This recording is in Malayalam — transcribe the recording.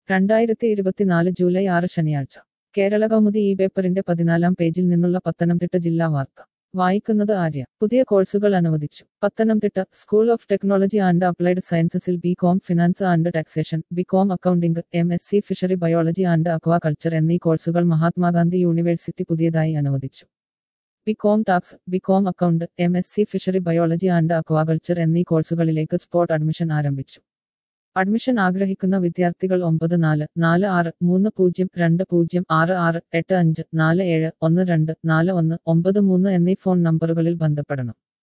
രണ്ടായിരത്തി ഇരുപത്തിനാല് ജൂലൈ ആറ് ശനിയാഴ്ച കേരള കൗമുദി ഈ പേപ്പറിന്റെ പതിനാലാം പേജിൽ നിന്നുള്ള പത്തനംതിട്ട ജില്ലാ വാർത്ത വായിക്കുന്നത് ആര്യ പുതിയ കോഴ്സുകൾ അനുവദിച്ചു Pathanamthitta school of technology and applied സയൻസസിൽ B com finance and taxation B com accounting M S C fishery biology and aquaculture എന്നീ കോഴ്സുകൾ മഹാത്മാഗാന്ധി യൂണിവേഴ്സിറ്റി പുതിയതായി അനുവദിച്ചു B com tax B com account M S C fishery biology and aquaculture എന്നീ കോഴ്സുകളിലേക്ക് സ്പോട്ട് അഡ്മിഷൻ ആരംഭിച്ചു അഡ്മിഷൻ ആഗ്രഹിക്കുന്ന വിദ്യാർത്ഥികൾ ഒമ്പത് നാല് നാല് ആറ് മൂന്ന് പൂജ്യം രണ്ട് പൂജ്യം ആറ് ആറ് എട്ട് അഞ്ച് നാല് ഏഴ് ഒന്ന് രണ്ട് നാല് ഒന്ന് ഒമ്പത് മൂന്ന് എന്നീ ഫോൺ നമ്പറുകളിൽ ബന്ധപ്പെടണം